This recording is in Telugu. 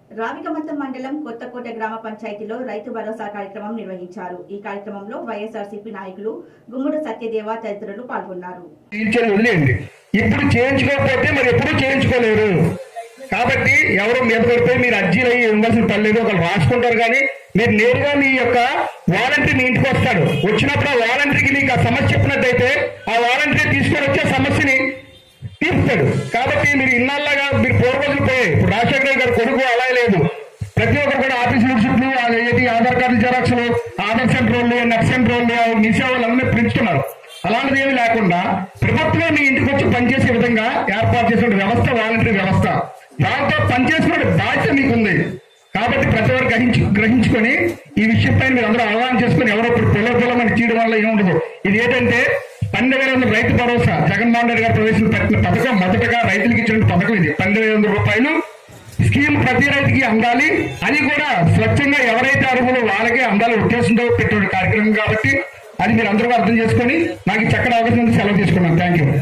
రావికమంతం మండలం కొత్తకోట గ్రామ పంచాయతీలో రైతు భరోసా కార్యక్రమం నిర్వహించారు ఈ కార్యక్రమంలో వైఎస్ఆర్సీపీ నాయకులు గుమ్మడి సత్యదేవ తదితరులు పాల్గొన్నారు తీర్చని వదిలేయండి ఇప్పుడు చేయించుకోకపోతే మరి ఎప్పుడూ చేయించుకోలేరు కాబట్టి ఎవరు మీద పడిపోయి మీరు అర్జీలు అయ్యి ఇవ్వాల్సిన పని లేదు ఒకరు రాసుకుంటారు కానీ మీరు నేరుగా మీ యొక్క వాలంటీర్ మీ ఇంటికి వస్తాడు వచ్చినప్పుడు ఆ వాలంటీర్కి మీకు ఆ సమస్య చెప్పినట్టయితే ఆ వాలంటీర్ తీసుకొని వచ్చే సమస్యని తీరుస్తాడు కాబట్టి మీరు ఇన్నాళ్ళగా మీరు పూర్వజులు పోయి ఇప్పుడు రాజశేఖర గారి కొడుకు అలా లేదు ప్రతి ఒక్కరు కూడా ఆఫీస్ చుట్టూ ఏంటి ఆధార్ కార్డు జెరాక్స్లు ఆధార్ సెంటర్ వాళ్ళు నెట్ సెంటర్ వాళ్ళు మీ సేవలు అన్నీ పెంచుతున్నారు అలాంటిది ఏమీ లేకుండా ప్రభుత్వమే మీ ఇంటికి వచ్చి పనిచేసే విధంగా ఏర్పాటు చేసిన వ్యవస్థ వాలంటరీ వ్యవస్థ దాంతో పనిచేసుకునే బాధ్యత మీకుంది కాబట్టి ప్రతి ఒక్కరు గ్రహించు గ్రహించుకొని ఈ విషయం పైన మీరు అందరూ అవగాహన చేసుకుని ఎవరో ఇప్పుడు పొల పొలమని చేయడం వల్ల ఏముండదు ఇది ఏంటంటే పన్నెండు వేల వందల రైతు భరోసా జగన్మోహన్ రెడ్డి గారు ప్రవేశపెట్టిన పథకం మొదటగా రైతులకు ఇచ్చిన పథకం ఇది పన్నెండు వేల వందల రూపాయలు స్కీమ్ ప్రతి రైతుకి అందాలి అది కూడా స్వచ్ఛంగా ఎవరైతే అర్హులు వాళ్ళకే అందాలి ఉద్దేశంతో పెట్టిన కార్యక్రమం కాబట్టి అది మీరు అందరూ అర్థం చేసుకొని నాకు ఈ చక్కటి అవకాశం ఉంది, సెలవు తీసుకున్నాను థ్యాంక్ యూ